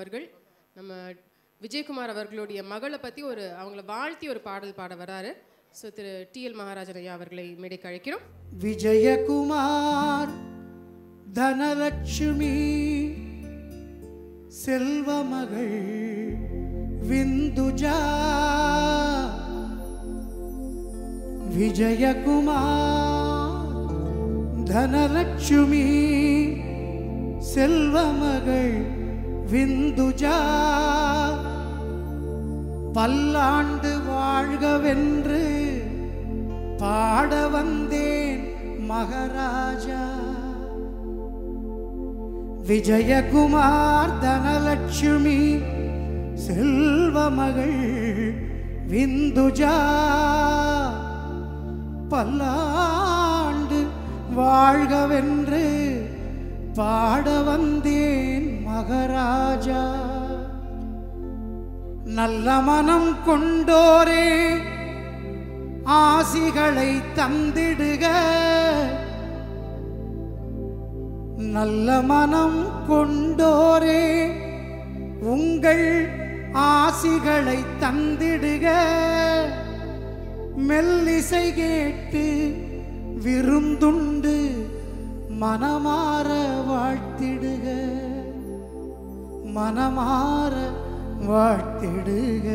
அவர்கள் நம்ம விஜயகுமார் அவர்களுடைய மகளை பற்றி ஒரு அவங்கள வாழ்த்தி ஒரு பாடல் பாட வராரு ஸோ திரு டிஎல் மகாராஜன் ஐயா அவர்களை மேடைக்கு அழைக்கிறோம் விஜயகுமார் தனலட்சுமி செல்வமகள் விந்துஜா விஜயகுமார் தனலட்சுமி செல்வமகள் விந்துஜா பல்லாண்டு வாழ்கவென்று பாட வந்தேன் மகாராஜா விஜயகுமார் தனலட்சுமி செல்வமகள் விந்துஜா பல்லாண்டு வாழ்கவென்று பாட வந்தேன் மகாராஜா நல்ல மனம் கொண்டோரே ஆசிகளை தந்திடுக நல்ல மனம் கொண்டோரே உங்கள் ஆசிகளை தந்திடுக மெல்லிசை கேட்டு விருந்துண்டு மனமாற வாழ்த்திடுக மனமாற வாழ்த்திடுக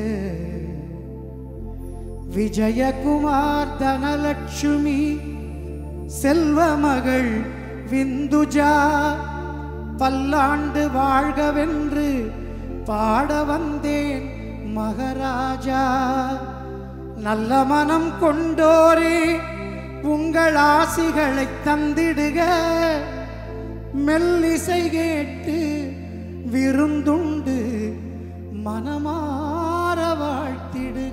விஜயகுமார் தனலட்சுமி செல்வமகள் விந்துஜா பல்லாண்டு வாழ்கவென்று பாட வந்தேன் மகாராஜா நல்ல மனம் கொண்டோரே உங்கள் ஆசிகளை தந்திடுக மெல்லிசை கேட்டு விருந்துண்டு மனமாற வாழ்த்திடுக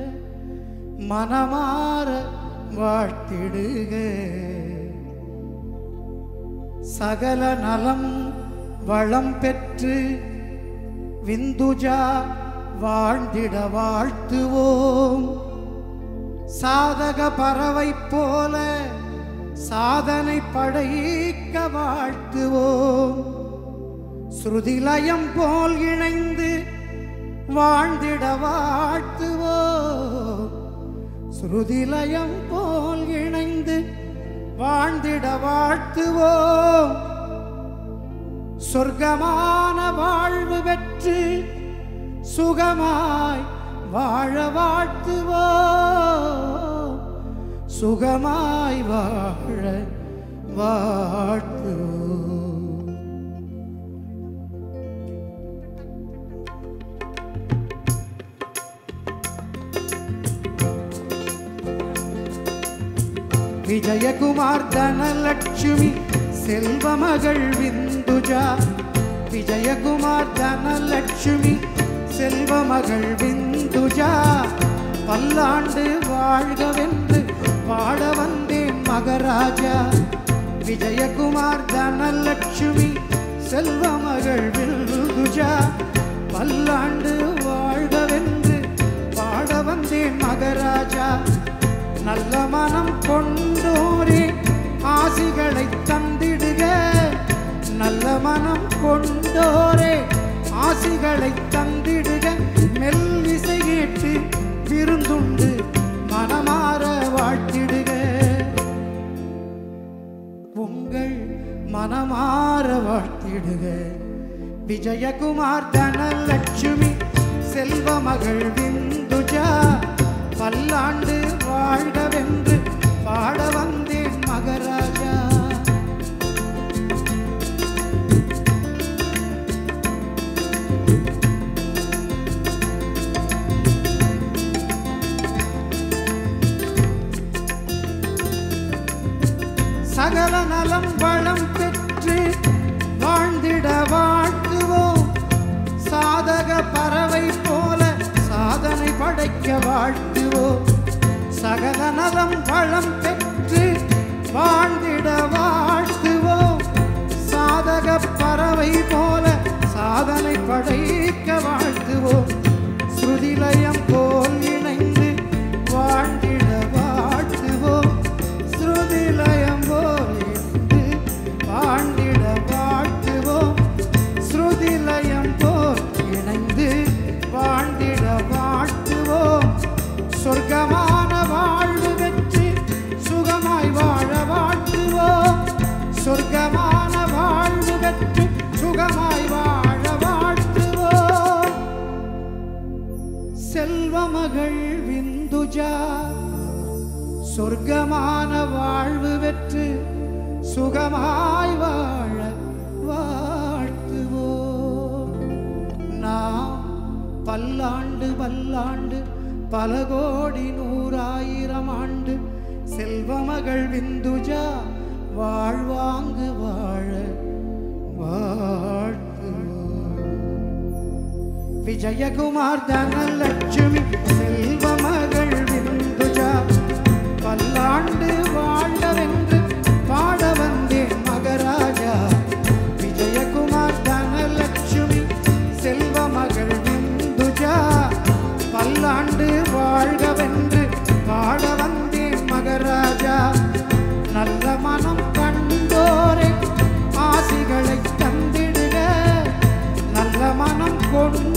மனமாற வாழ்த்திடுக சகல நலம் வளம் பெற்று விந்துஜா வாழ்ந்திட வாழ்த்துவோம் சாதக பறவை போல சாதனை படைக்க வாழ்த்துவோம் ஸ்ருதிலயம் போல் இணைந்து வாழ்ந்திட வாழ்த்துவோம் ஸ்ருதிலயம் போல் இணைந்து வாழ்ந்திட வாழ்த்துவோம் சொர்க்கமான வாழ்வு பெற்று சுகமாய் வாழ வாழ்த்துவோம் சுகமாய் வாழ வாழ்த்துவோம் விஜயகுமார் தனலட்சுமி செல்வமகள் விந்துஜா விஜயகுமார் தனலட்சுமி செல்வமகள் விந்துஜா பல்லாண்டு வாழ்கவென்று பாட வந்தேன் மகராஜா விஜயகுமார் தனலட்சுமி செல்வமகள் விந்துஜா பல்லாண்டு வாழ்கவென்று பாட வந்தேன் மகராஜா நல்ல மனம் கொண்டோரே ஆசிகளை தந்திடுக நல்ல மனம் கொண்டோரே ஆசிகளை தந்திடுக மெல்லிசை கேட்டு விருந்துண்டு மனமாற வாழ்த்திடுக உங்கள் மனமாற வாழ்த்திடுக விஜயகுமார் தனலட்சுமி செல்வமகள் விந்துஜா பல்லாண்டு வாழ்கவென்று பாட வந்தேன் மகராஜா சகல நலம் வளம் பெற்று வாழ்ந்திட வாழ்த்துவோம் சாதக பறவை போல சாதனை படைக்க வாழ்த்துவோம் சகல நலம் வளம் பெற்று வாழ்ந்திட வாழ்த்துவோம் சாதக பறவை போல சாதனை படைக்க வாழ்த்துவோம் ஸ்ருதிலயம் போல் இணைந்து வாழ்ந்திட வாழ்த்துவோம் ஸ்ருதிலயம் போல் இணைந்து வாழ்ந்திட வாழ்த்துவோம் ஸ்ருதிலயம் போல் மகள் விந்துஜா சொர்க்கமான வாழ்வு பெற்று சுகமாய் வாழ வாழ்த்துவோம் நாம் பல்லாண்டு பல்லாண்டு பல கோடி நூறாயிரம் ஆண்டு செல்வமகள் விந்துஜா வாழ்வாங்கு வாழ வாழ்த்துவோம் விஜயகுமார் தனலட்சுமி செல்வமகள் விந்துஜா பல்லாண்டு வாழவென்று பாட வந்தேன் மகராஜா விஜயகுமார் தனலட்சுமி செல்வமகள் விந்துஜா பல்லாண்டு வாழ்கவென்று பாட வந்தேன் மகராஜா நல்ல மனம் கண்டோரே ஆசிகளை தந்திடுக நல்ல மனம் கொண்டு